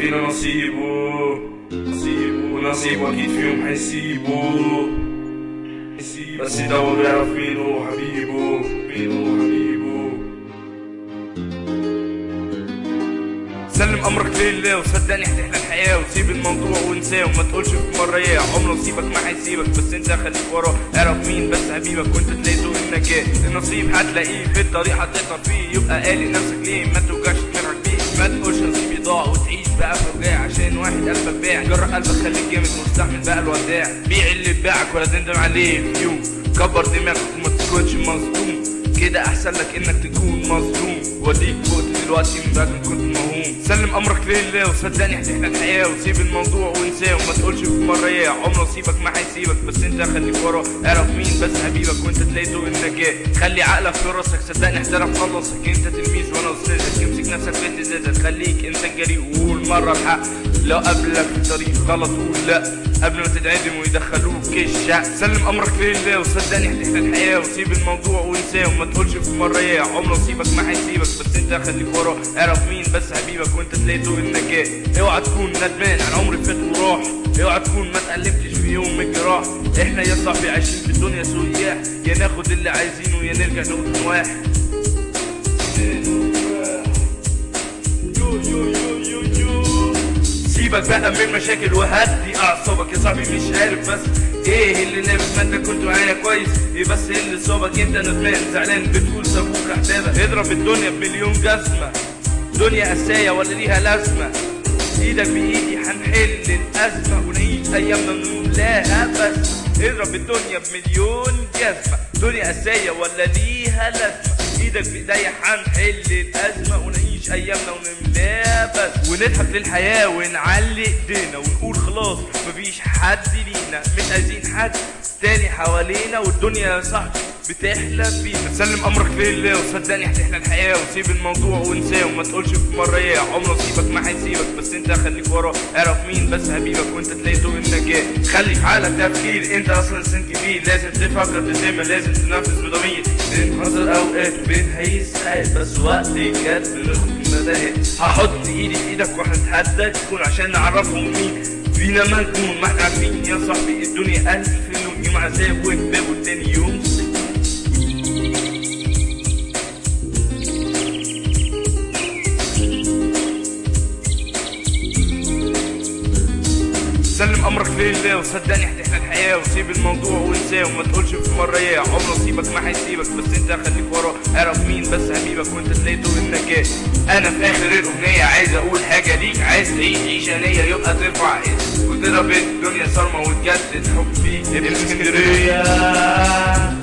فينا نصيبه نصيبه ونصيبه اكيد في يوم هيسيبه بس ده هو بيعرف مين هو حبيبه مين هو حبيبه سلم امرك لله وصدقني هتحلى الحياه وسيب الموضوع وانساه وما تقولش في مره يا عمره نصيبك ما هيسيبك بس انت خليك وراه اعرف مين بس حبيبك وانت تلاقي ذوق النجاه النصيب هتلاقيه في الطريق هتقدر فيه يبقى قالي نفسك ليه ما توجعش دماغك بيه ما تقولش نصيبي ضاع وتعيش بقى في وجاع عشان واحد قلبك باع جرأ قلبك خليك جامد مستحمل بقى الوداع بيع اللي باعك ولا تندم عليه في يوم كبر دماغك وما تكونش مصدوم كده احسن لك انك تكون مظلوم وديك فوق دلوقتي من بعد ما كنت موهوم سلم امرك لله وصدقني هتحلى الحياه وسيب الموضوع وانساه وما تقولش في مره يا عمره نصيبك ما هيسيبك بس انت خليك وراه اعرف مين بس حبيبك وانت تلاقي ذوق النجاه خلي عقلك في راسك صدقني احترف خلصك انت تلميذ وانا استاذك امسك نفسك في اهتزازك خليك انسان جريء وقول مره الحق لو قابلك في طريق غلط قول لا قبل ما تتعدم ويدخلوك الشق سلم امرك لله وصدقني هتحلى الحياه وسيب الموضوع وانساه وما تقولش في مره يا عمره نصيبك ما هيسيبك بس انت خليك وراه اعرف مين بس حبيبك وانت تلاقي ذوق النجاه اوعى تكون ندمان على عمر فات وراح اوعى تكون ما اتألمتش في يوم من الجراح احنا يا صاحبي عايشين في الدنيا سياح يا ناخد اللي عايزينه يا نرجع نقول واحد يو يو يو يو يو سيبك بقى من مشاكل وهدي اعصابك يا صاحبي مش عارف بس ايه اللي نابت ما انت كنت معايا كويس ايه بس اللي صابك انت ندمان زعلان بتقول سابوك احبابك اضرب الدنيا بمليون جزمه دنيا قسايه ولا ليها لازمه ايدك بايدي هنحل الازمه ونعيش ايامنا نملاها بس اضرب الدنيا بمليون جزمه دنيا قسايه ولا ليها لازمه ايدك بايديا هنحل الازمه ونعيش ايامنا ونملاها بس ونضحك للحياه ونعلي ايدينا ونقول خلاص مفيش حد لينا مش عايزين حد تاني حوالينا والدنيا يا صاحبي بتحلى بينا سلم امرك لله وصدقني هتحلى الحياه وسيب الموضوع وانساه وما تقولش في مره يا عمره نصيبك ما هيسيبك بس انت خليك وراه اعرف مين بس حبيبك وانت تلاقي ذوق النجاه خلي في عقلك تفكير انت اصلا انسان كبير لازم تفكر بذمه لازم تنفذ بضمير بنحضر اوقات وبنهيس ساعات بس وقت الجد بناخد مداهات هحط ايدي في ايدك وهنتحدى تكون عشان نعرفهم مين فينا ما نكون ما احنا عارفين يا صاحبي الدنيا الف لون يوم عذاب وهباب والتاني يوم سلم امرك لله وصدقني هتحلى الحياه وسيب الموضوع وانساه وما تقولش في مره يا عمره نصيبك ما هيسيبك بس انت خليك وراه اعرف مين بس حبيبك وانت تلاقي ذوق النجاه انا في اخر الاغنيه عايز اقول حاجه ليك عايز تعيش عيشه نيه يبقى ترفع اسم وتضرب الدنيا صارمه وتجدد حب فيك ابن اسكندريه